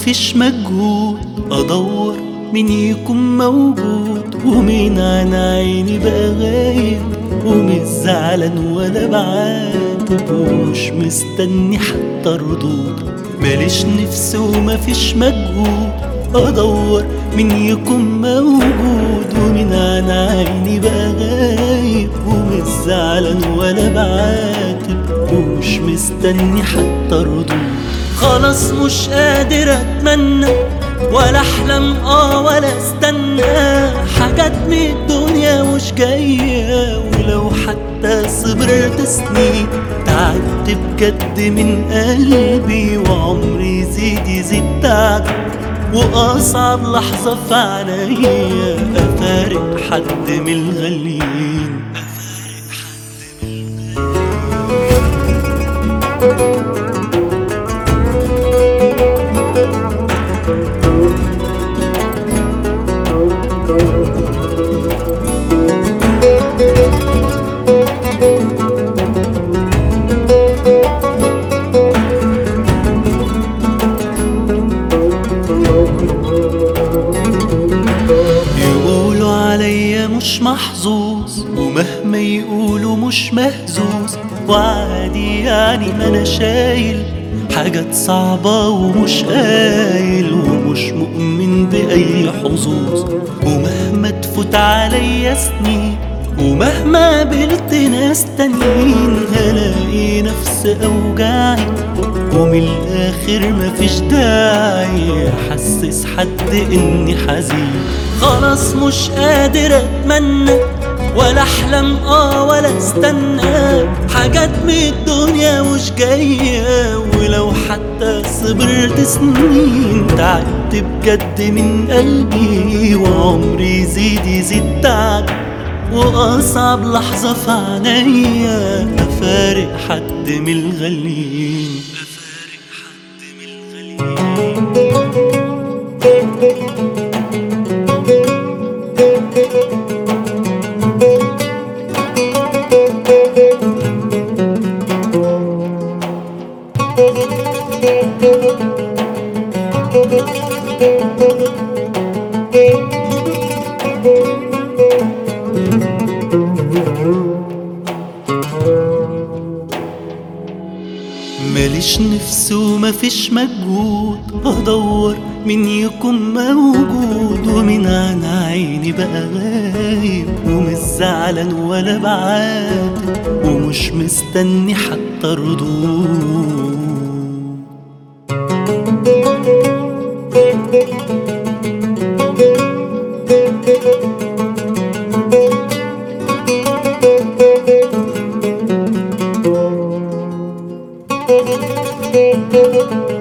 مفيش مجهود ادور مين يكون موجود ومين عن عيني بقى غايب ومش زعلان ولا بعاتب ومش مستني حتى ردود ماليش نفس ومفيش مجهود ادور مين يكون موجود ومين عن عيني بقى غايب ومش زعلان ولا بعاتب ومش مستني حتى ردود خلاص مش قادر اتمنى ولا احلم اه ولا استنى حاجات من الدنيا مش جايه ولو حتى صبرت سنين تعبت بجد من قلبي وعمري يزيد يزيد تعب واصعب لحظه في عينيا افارق حد من الغاليين يقولوا عليا مش محظوظ ومهما يقولوا مش مهزوز وعادي يعني ما انا شايل حاجات صعبة ومش قايل ومش مؤمن بأي حظوظ ومهما تفوت عليا سنين ومهما قابلت ناس تانيين هلاقي نفس أوجاعي ومن الآخر مفيش داعي أحسس حد إني حزين خلاص مش قادر أتمنى ولا أحلم آه ولا استنى حاجات من الدنيا مش جاية ولو حتى صبرت سنين تعبت بجد من قلبي وعمري يزيد يزيد تعب وأصعب لحظة في عينيا أفارق حد من الغاليين أفارق حد من الغاليين ماليش نفس ومفيش مجهود ادور مين يكون موجود ومين عن عيني بقى غايب ومش زعلان ولا بعاتب ومش مستني حتى ردود Thank you.